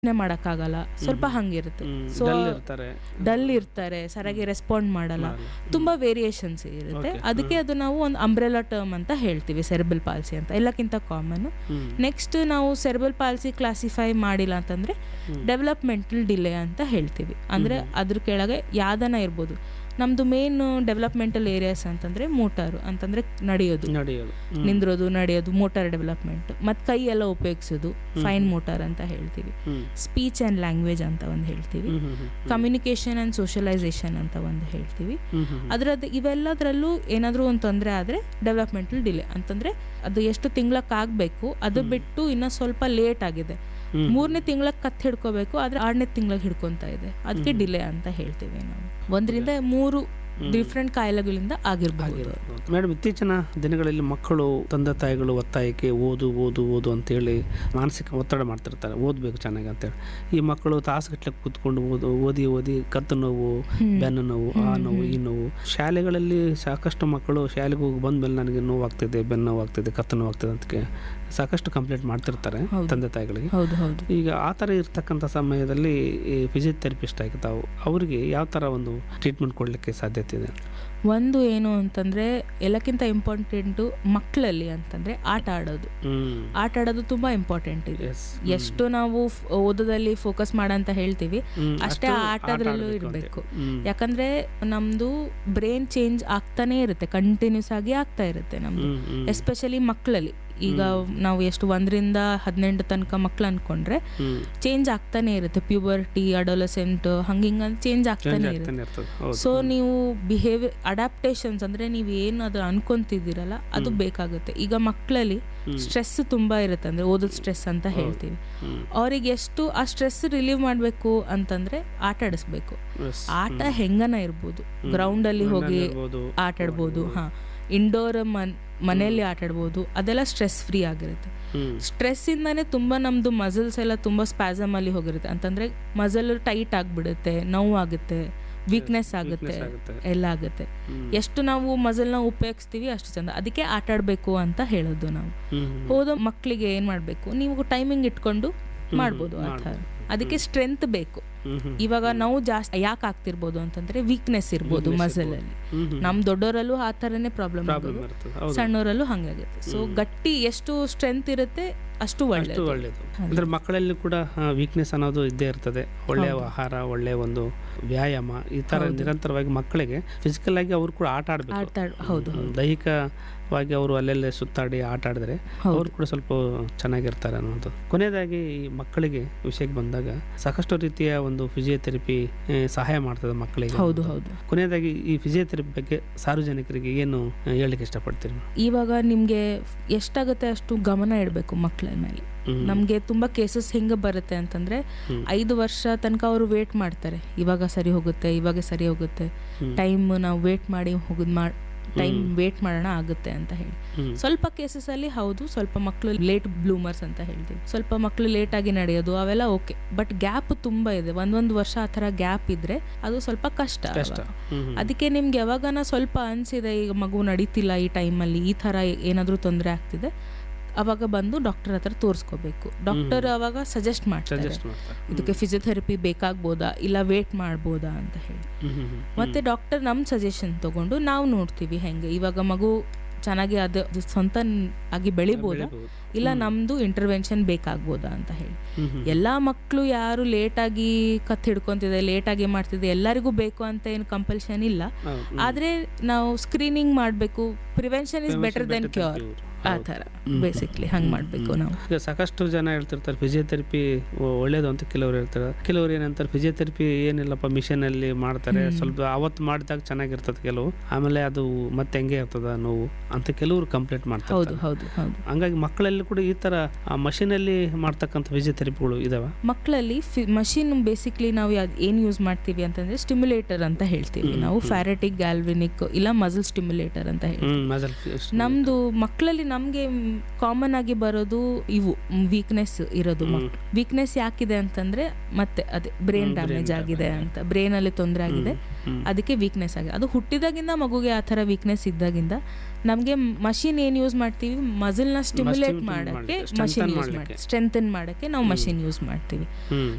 ಯೋಚನೆ ಮಾಡೋಕ್ಕಾಗಲ್ಲ ಸ್ವಲ್ಪ ಹಂಗಿರುತ್ತೆ ಸೊ ಡಲ್ ಇರ್ತಾರೆ ಡಲ್ ಇರ್ತಾರೆ ಸರಿಯಾಗಿ ರೆಸ್ಪಾಂಡ್ ಮಾಡಲ್ಲ ಮಾಡಲ್ಲ. ತುಂಬಾ ವೇರಿಯೇಷನ್ಸ್ ಇರುತ್ತೆ Okay. ಅದಕ್ಕೆ ಅದು ನಾವು ಒಂದು ಅಂಬ್ರೆಲಾ ಟರ್ಮ್ ಅಂತ ಹೇಳ್ತೀವಿ ಸೆರೆಬಲ್ ಪಾಲ್ಸಿ ಅಂತ ಎಲ್ಲಕ್ಕಿಂತ ಕಾಮನ್ ಹ್ಮ್. ನೆಕ್ಸ್ಟ್ ನಾವು ಸೆರೆಬಲ್ ಪಾಲ್ಸಿ ಕ್ಲಾಸಿಫೈ ಮಾಡಿಲ್ಲ ಅಂತಂದ್ರೆ ಹ್ಮ್. ಡೆವಲಪ್ಮೆಂಟಲ್ ಡಿಲೇ ಅಂತ ಹೇಳ್ತೀವಿ ಅಂದ್ರೆ ಅದ್ರ ಕೆಳಗೆ ಯಾವ್ದನ ಇರ್ಬೋದು ನಮ್ದು ಮೇನ್ ಡೆವಲಪ್ಮೆಂಟಲ್ ಏರಿಯಾಸ್ ಅಂತಂದ್ರೆ ಮೋಟಾರು ಅಂತಂದ್ರೆ ನಡೆಯೋದು ನಡೆಯೋದು ಹ್ಮ್. ನಿಂದ್ರೋದು ನಡೆಯೋದು ಮೋಟಾರ್ ಡೆವಲಪ್ಮೆಂಟ್ ಮತ್ತು ಕೈ ಎಲ್ಲ ಉಪಯೋಗಿಸೋದು ಫೈನ್ ಮೋಟಾರ್ ಅಂತ ಹೇಳ್ತೀವಿ ಹ್ಮ್. ಸ್ಪೀಚ್ ಆ್ಯಂಡ್ ಲ್ಯಾಂಗ್ವೇಜ್ ಅಂತ ಒಂದು ಹೇಳ್ತೀವಿ ಹ್ಮ್, ಹ್ಮ್, ಹ್ಮ್. ಕಮ್ಯುನಿಕೇಷನ್ ಆ್ಯಂಡ್ ಸೋಷಲೈಸೇಷನ್ ಅಂತ ಒಂದು ಹೇಳ್ತೀವಿ ಹ್ಮ್, ಹ್ಮ್, ಹ್ಮ್. ಅದರದ್ದು ಇವೆಲ್ಲದರಲ್ಲೂ ಏನಾದರೂ ಒಂದು ತೊಂದರೆ ಆದರೆ ಡೆವಲಪ್ಮೆಂಟಲ್ ಡಿಲೇ ಅಂತಂದರೆ ಅದು ಎಷ್ಟು ತಿಂಗಳಕ್ಕಾಗಬೇಕು ಅದು ಬಿಟ್ಟು ಇನ್ನೂ ಸ್ವಲ್ಪ ಲೇಟ್ ಆಗಿದೆ ಹ್ಮ್. ಮೂರನೇ ತಿಂಗಳಕ್ಕೆ ಕತ್ ಹಿಡ್ಕೋಬೇಕು ಆದರೆ ಆರನೇ ತಿಂಗಳಿಗೆ ಹಿಡ್ಕೊತಾ ಇದೆ ಅದಕ್ಕೆ ಡಿಲೇ ಅಂತ ಹೇಳ್ತೀವಿ ನಾವು ಒಂದರಿಂದ ಮೂರು ಡಿಫ್ರೆಂಟ್ ಕಾಯಿಲೆಗಳಿಂದ ಆಗಿರಬಹುದು ಮೇಡಮ್ ಇತ್ತೀಚಿನ ದಿನಗಳಲ್ಲಿ ಮಕ್ಕಳು ತಂದೆ ತಾಯಿಗಳು ಒತ್ತಾಯಕ್ಕೆ ಓದು ಓದು ಓದು ಅಂತೇಳಿ ಮಾನಸಿಕ ಒತ್ತಡ ಮಾಡ್ತಿರ್ತಾರೆ ಓದಬೇಕು ಚೆನ್ನಾಗಿ ಅಂತೇಳಿ ಈ ಮಕ್ಕಳು ತಾಸುಗಟ್ಟಲೆ ಕೂತ್ಕೊಂಡು ಓದು ಓದಿ ಓದಿ ಕತ್ತು ನೋವು ಬೆನ್ನು ನೋವು ಆ ನೋವು ಈ ನೋವು ಶಾಲೆಗಳಲ್ಲಿ ಸಾಕಷ್ಟು ಮಕ್ಕಳು ಶಾಲೆಗೆ ಹೋಗಿ ಬಂದ್ಮೇಲೆ ನನಗೆ ನೋವಾಗ್ತಿದೆ ಬೆನ್ನು ನೋವಾಗ್ತಿದೆ ಕತ್ತು ನೋವಾಗ್ತಿದೆ ಅಂತ ಕೇ- ಸಾಕಷ್ಟು ಕಂಪ್ಲೇಂಟ್ ಮಾಡ್ತಿರ್ತಾರೆ ಹೌದು. ತಂದೆ ತಾಯಿಗಳಿಗೆ ಹೌದು ಹೌದು ಈಗ ಆ ಥರ ಇರ್ತಕ್ಕಂಥ ಸಮಯದಲ್ಲಿ ಈ ಫಿಸಿಯೋಥೆರಪಿಸ್ಟ್ ಆಗಿ ತಾವು ಅವರಿಗೆ ಯಾವ ಥರ ಒಂದು ಟ್ರೀಟ್ಮೆಂಟ್ ಕೊಡಲಿಕ್ಕೆ ಸಾಧ್ಯತೆ ಇದೆ ಒಂದು ಏನು ಅಂತಂದರೆ ಎಲ್ಲಕ್ಕಿಂತ ಇಂಪಾರ್ಟೆಂಟು ಮಕ್ಕಳಲ್ಲಿ ಅಂತಂದರೆ ಆಟ ಆಡೋದು ಹ್ಮ್ ಆಟ ಆಡೋದು ತುಂಬ ಇಂಪಾರ್ಟೆಂಟ್ ಇದೆ ಎಸ್ ಎಷ್ಟು ನಾವು ಫ್- ಓದೋದಲ್ಲಿ ಫೋಕಸ್ ಮಾಡಂತ ಹೇಳ್ತೀವಿ ಹ್ಮ್, ಅಷ್ಟೇ ಅಷ್ಟು ಆಟದಲ್ಲೂ ಆಟ ಆಡ್ಬೇಕು ಇರಬೇಕು ಅಂತ. ಹ್ಮ್. ಯಾಕಂದ್ರೆ ನಮ್ದು ಬ್ರೈನ್ ಚೇಂಜ್ ಆಗ್ತಾನೆ ಇರುತ್ತೆ ಕಂಟಿನ್ಯೂಸ್ ಆಗಿ ಆಗ್ತಾ ಇರುತ್ತೆ ನಮ್ದು ಹ್ಮ್, ಹ್ಮ್. ಎಸ್ಪೆಷಲಿ ಮಕ್ಕಳಲ್ಲಿ ಈಗ ನಾವು ಎಷ್ಟು ಒಂದರಿಂದ ಹದಿನೆಂಟು ತನಕ ಮಕ್ಳು ಅನ್ಕೊಂಡ್ರೆ ಹ್ಮ್. ಚೇಂಜ್ ಆಗ್ತಾನೆ ಇರುತ್ತೆ ಪ್ಯೂಬರ್ಟಿ ಅಡೋಲಸೆಂಟ್ ಹಂಗಿಂಗ ಚೇಂಜ್ ಆಗ್ತಾನೆ Change ಇರುತ್ತೆ ಆಗ್ತಾನೆ ಇರ್ತದೆ ಹೌದು ಸೊ ನೀವು ಬಿಹೇವಿಯರ್ ಅಡಾಪ್ಟೇಷನ್ಸ್ ಅಂದ್ರೆ ನೀವು ಏನು ಅದು ಅನ್ಕೊಂತಿದ್ದೀರಲ್ಲ ಅದು ಬೇಕಾಗುತ್ತೆ ಈಗ ಮಕ್ಕಳಲ್ಲಿ ಸ್ಟ್ರೆಸ್ ತುಂಬಾ ಇರುತ್ತೆ ಅಂದ್ರೆ ಓದೋದ್ ಸ್ಟ್ರೆಸ್ ಅಂತ ಹೇಳ್ತೀವಿ ಹ್ಮ್. ಅವ್ರಿಗೆ ಎಷ್ಟು ಆ ಸ್ಟ್ರೆಸ್ ರಿಲೀವ್ ಮಾಡಬೇಕು ಅಂತಂದ್ರೆ ಆಟ ಆಡಿಸ್ಬೇಕು Yes. ಆಟ ಹೆಂಗನ ಇರ್ಬೋದು ಗ್ರೌಂಡ್ ಅಲ್ಲಿ ಹೋಗಿ ಇರ್ಬೋದು. ಆಟ ಆಡ್ಬೋದು ಹಾ ಇಂಡೋರ್ ಮನ್ ಮನೆಯಲ್ಲಿ ಆಟ ಆಡ್ಬೋದು ಅದೆಲ್ಲ ಸ್ಟ್ರೆಸ್ ಫ್ರೀ ಆಗಿರುತ್ತೆ ಹ್ಮ್. ಸ್ಟ್ರೆಸ್ ಇಂದಾನೆ ತುಂಬಾ ನಮ್ದು ಮಸಲ್ಸ್ ಎಲ್ಲ ತುಂಬಾ ಸ್ಪ್ಯಾಸಮ್ ಅಲ್ಲಿ ಹೋಗಿರುತ್ತೆ ಅಂತಂದ್ರೆ ಮಸಲ್ ಟೈಟ್ ಆಗ್ಬಿಡುತ್ತೆ ನೋವು ಆಗುತ್ತೆ ವೀಕ್ನೆಸ್ ಆಗುತ್ತೆ weakness ಆಗುತ್ತೆ. ಎಲ್ಲ ಆಗುತ್ತೆ ಹ್ಮ್. ಎಷ್ಟು ನಾವು ಮಸಲ್ನ ಉಪಯೋಗಿಸ್ತೀವಿ ಅಷ್ಟು ಚಂದ ಅದಕ್ಕೆ ಆಟ ಆಡಬೇಕು ಅಂತ ಹೇಳೋದು ನಾವು ಹ್ಮ್. ಹೋದ ಮಕ್ಕಳಿಗೆ ಏನ್ ಮಾಡ್ಬೇಕು ನೀವು ಟೈಮಿಂಗ್ ಇಟ್ಕೊಂಡು ಮಾಡ್ಬೋದು ಆ ಥರ ಅದಕ್ಕೆ ಸ್ಟ್ರೆಂತ್ ಬೇಕು ಹ್ಮ್, ಹ್ಮ್. ಇವಾಗ ನಾವು ಜಾಸ್ತಿ ಯಾಕೆ ಆಗ್ತಿರ್ಬೋದು ಅಂತಂದ್ರೆ ವೀಕ್ನೆಸ್ ಇರ್ಬೋದು ಮಸಲ್ ಅಲ್ಲಿ ಹ್ಮ್, ಹ್ಮ್. ನಮ್ ದೊಡ್ಡವರಲ್ಲೂ ಆ ಥರನೇ ಪ್ರಾಬ್ಲಮ್ Problem ಇರ್ತದೆ. ಹೌದು. ಸಣ್ಣವರಲ್ಲೂ ಹಂಗಾಗುತ್ತೆ ಸೊ ಗಟ್ಟಿ ಎಷ್ಟು ಸ್ಟ್ರೆಂತ್ ಇರುತ್ತೆ ಅಷ್ಟು ಅಷ್ಟು ಒಳ್ಳೆಯದು ಒಳ್ಳೇದು ಅಂದ್ರೆ ಮಕ್ಕಳಲ್ಲಿ ಕೂಡ ವೀಕ್ನೆಸ್ ಅನ್ನೋದು ಇದ್ದೇ ಇರ್ತದೆ ಒಳ್ಳೆಯ ಆಹಾರ ಒಳ್ಳೆಯ ಒಂದು ವ್ಯಾಯಾಮ ಈ ತರ ನಿರಂತರವಾಗಿ ಮಕ್ಕಳಿಗೆ ಫಿಸಿಕಲ್ ಆಗಿ ಅವರು ಕೂಡ ಆಟ ಆಡ್ಬೇಕು ಆಟ ಆಡ್- ಹೌದು ಹ್ಮ್. ದೈಹಿಕವಾಗಿ ಅವರು ಅಲ್ಲೆಲ್ಲೇ ಸುತ್ತಾಡಿ ಆಟ ಆಡಿದ್ರೆ ಅವರು ಕೂಡ ಸ್ವಲ್ಪ ಚೆನ್ನಾಗಿರ್ತಾರೆ ಅನ್ನೋದು ಕೊನೆಯದಾಗಿ ಈ ಮಕ್ಕಳಿಗೆ ವಿಷಯಕ್ಕೆ ಬಂದಾಗ ಸಾಕಷ್ಟು ರೀತಿಯ ಒಂದು ಫಿಸಿಯೋಥೆರಪಿ ಆ, ಸಹಾಯ ಮಾಡ್ತದೆ ಮಕ್ಕಳಿಗೆ ಹೌದು ಹೌದು ಕೊನೆಯದಾಗಿ ಈ ಫಿಸಿಯೋಥೆರಪಿ ಬಗ್ಗೆ ಸಾರ್ವಜನಿಕರಿಗೆ ಏನು ಆ, ಹೇಳಲಿಕ್ಕೆ ಇಷ್ಟಪಡ್ತೀರಿ ಇವಾಗ ನಿಮ್ಗೆ ಎಷ್ಟಾಗುತ್ತೆ ಅಷ್ಟು ಗಮನ ಇಡಬೇಕು ಮಕ್ಕಳ ಮೇಲೆ ಹ್ಮ್. ನಮ್ಗೆ ತುಂಬಾ ಕೇಸಸ್ ಹೆಂಗೆ ಬರುತ್ತೆ ಅಂತಂದ್ರೆ ಹ್ಮ್. ಐದು ವರ್ಷ ತನಕ ಅವರು ವೇಟ್ ಮಾಡ್ತಾರೆ ಇವಾಗ ಸರಿ ಹೋಗುತ್ತೆ ಇವಾಗ ಸರಿ ಹೋಗುತ್ತೆ ಹ್ಮ್. ಟೈಮ್ ನಾವು ವೇಟ್ ಮಾಡಿ ಹೋಗುದ್ ಮಾಡಿ ಟೈಮ್ ವೇಟ್ ಮಾಡೋಣ ಆಗುತ್ತೆ ಅಂತ ಹೇಳಿ ಹ್ಮ್. ಸ್ವಲ್ಪ ಕೇಸಸ್ ಅಲ್ಲಿ ಹೌದು ಸ್ವಲ್ಪ ಮಕ್ಕಳು ಲೇಟ್ ಬ್ಲೂಮರ್ಸ್ ಅಂತ ಹೇಳ್ತೀವಿ ಸ್ವಲ್ಪ ಮಕ್ಕಳು ಲೇಟ್ ಆಗಿ ನಡೆಯೋದು ಅವೆಲ್ಲ ಓಕೆ ಬಟ್ ಗ್ಯಾಪ್ ತುಂಬಾ ಇದೆ ಒಂದೊಂದು ವರ್ಷ ಆ ಥರ ಗ್ಯಾಪ್ ಇದ್ರೆ ಅದು ಸ್ವಲ್ಪ ಕಷ್ಟ ಕಷ್ಟ ಅವಾಗ. ಹ್ಮ್, ಹ್ಮ್. ಅದಕ್ಕೆ ನಿಮ್ಗೆ ಯಾವಾಗನ ಸ್ವಲ್ಪ ಅನ್ಸಿದೆ ಈಗ ಮಗು ನಡೀತಿಲ್ಲ ಈ ಟೈಮಲ್ಲಿ ಈ ಥರ ಏನಾದರೂ ತೊಂದರೆ ಆಗ್ತಿದೆ ಅವಾಗ ಬಂದು ಡಾಕ್ಟರ್ ಹತ್ರ ತೋರಿಸ್ಕೋಬೇಕು ಡಾಕ್ಟರ್ ಅವಾಗ ಸಜೆಸ್ಟ್ ಮಾಡ್ತಾರೆ ಸಜೆಸ್ಟ್ ಮಾಡ್ತಾರೆ ಇದಕ್ಕೆ ಫಿಸಿಯೋಥೆರಪಿ ಬೇಕಾಗ್ಬೋದಾ ಇಲ್ಲ ವೇಟ್ ಮಾಡ್ಬೋದಾ ಅಂತ ಹೇಳಿ ಹ್ಮ್, ಹ್ಮ್, ಹ್ಮ್. ಮತ್ತೆ ಡಾಕ್ಟರ್ ನಮ್ಮ ಸಜೆಷನ್ ತಗೊಂಡು ನಾವು ನೋಡ್ತೀವಿ ಹೆಂಗೆ ಇವಾಗ ಮಗು ಚೆನ್ನಾಗಿ ಅದು ಅದು ಸ್ವಂತ ಆಗಿ ಬೆಳಿಬೋದಾ ಬೆಳಿಬೋದು. ಇಲ್ಲ ನಮ್ದು ಇಂಟರ್ವೆನ್ಷನ್ ಬೇಕಾಗ್ಬೋದಾ ಅಂತ ಹೇಳಿ ಹ್ಮ್, ಹ್ಮ್. ಎಲ್ಲಾ ಮಕ್ಕಳು ಯಾರು ಲೇಟಾಗಿ ಕತ್ ಹಿಡ್ಕೊಂತಿದೆ ಲೇಟಾಗಿ ಮಾಡ್ತಿದೆ ಎಲ್ಲರಿಗೂ ಬೇಕು ಅಂತ ಏನು ಕಂಪಲ್ಷನ್ ಇಲ್ಲ ಹೌದು. ಆದ್ರೆ ನಾವು ಸ್ಕ್ರೀನಿಂಗ್ ಮಾಡಬೇಕು prevention is better than cure ಆ ಥರ ಬೇಸಿಕ್ಲಿ ಹಂಗೆ ಮಾಡಬೇಕು ನಾವು ಈಗ ಸಾಕಷ್ಟು ಜನ ಹೇಳ್ತಿರ್ತಾರೆ ಫಿಸಿಯೋಥೆರಪಿ ಒಳ್ಳೇದು ಅಂತ ಕೆಲವರು ಹೇಳ್ತಾರೆ ಕೆಲವರು ಏನಂತಾರೆ ಫಿಸಿಯೋಥೆರಪಿ ಏನಿಲ್ಲಪ್ಪ ಮಿಷನ್ ಅಲ್ಲಿ ಮಾಡ್ತಾರೆ ಸ್ವಲ್ಪ ಅವತ್ತು ಮಾಡಿದಾಗ ಚೆನ್ನಾಗಿರ್ತದೆ ಕೆಲವು ಆಮೇಲೆ ಅದು ಮತ್ತೆ ಹೆಂಗೆ ಇರ್ತದ ನೋವು ಅಂತ ಕೆಲವರು ಕಂಪ್ಲೇಂಟ್ ಮಾಡ್ತಾರೆ ಹೌದು ಹೌದು ಹೌದು ಹಂಗಾಗಿ ಮಕ್ಕಳಲ್ಲಿ ಕೂಡ ಈ ತರ ಆ machine ಅಲ್ಲಿ ಮಾಡ್ತಕ್ಕಂಥ ಫಿಸಿಯೋಥೆರಪಿಗಳು ಇದಾವ ಮಕ್ಕಳಲ್ಲಿ ಮಷಿನ್ ಬೇಸಿಕ್ಲಿ ನಾವು ಯಾವ್ದು ಏನು ಯೂಸ್ ಮಾಡ್ತೀವಿ ಅಂತಂದ್ರೆ ಸ್ಟಿಮ್ಯುಲೇಟರ್ ಅಂತ ಹೇಳ್ತೀವಿ ನಾವು ಫ್ಯಾರೆಟಿಕ್ ಗ್ಯಾಲ್ವಿನಿಕ್ ಇಲ್ಲ ಮಸಲ್ ಸ್ಟಿಮ್ಯುಲೇಟರ್ ಅಂತ ಹೇಳ್ತೀವಿ ಹ್ಮ್ ಮಜಲ್ ನಮ್ದು ಮಕ್ಕಳಲ್ಲಿ ನಮ್ಗೆ ಕಾಮನ್ ಆಗಿ ಬರೋದು ಇವು ವೀಕ್ನೆಸ್ ಇರೋದು ವೀಕ್ನೆಸ್ ಯಾಕಿದೆ ಅಂತಂದ್ರೆ ಮತ್ತೆ ಅದೇ ಬ್ರೈನ್ ಡ್ಯಾಮೇಜ್ ಆಗಿದೆ ಅಂತ ಬ್ರೈನ್ ಅಲ್ಲಿ ತೊಂದರೆ ಆಗಿದೆ ಅದಕ್ಕೆ ವೀಕ್ನೆಸ್ ಆಗಿದೆ ಅದು ಹುಟ್ಟಿದಾಗಿಂದ ಮಗುಗೆ ಆ ಥರ ವೀಕ್ನೆಸ್ ಇದ್ದಾಗಿಂದ ನಮಗೆ ಮಷಿನ್ ಏನು ಯೂಸ್ ಮಾಡ್ತೀವಿ ಮಸಲ್ನ ಸ್ಟಿಮ್ಯುಲೇಟ್ Stimulate ಮಾಡೋಕ್ಕೆ ಮಾಡ್ಲಿಕ್ಕೆ, ಮಷಿನ್ strengthen ಯೂಸ್ ಮಾಡ್ಲಿಕ್ಕೆ. ಮಾಡಿ ಸ್ಟ್ರೆಂಥನ್ ಮಾಡೋಕ್ಕೆ ನಾವು ಮಷಿನ್ ಯೂಸ್ ಮಾಡ್ತೀವಿ ಹ್ಮ್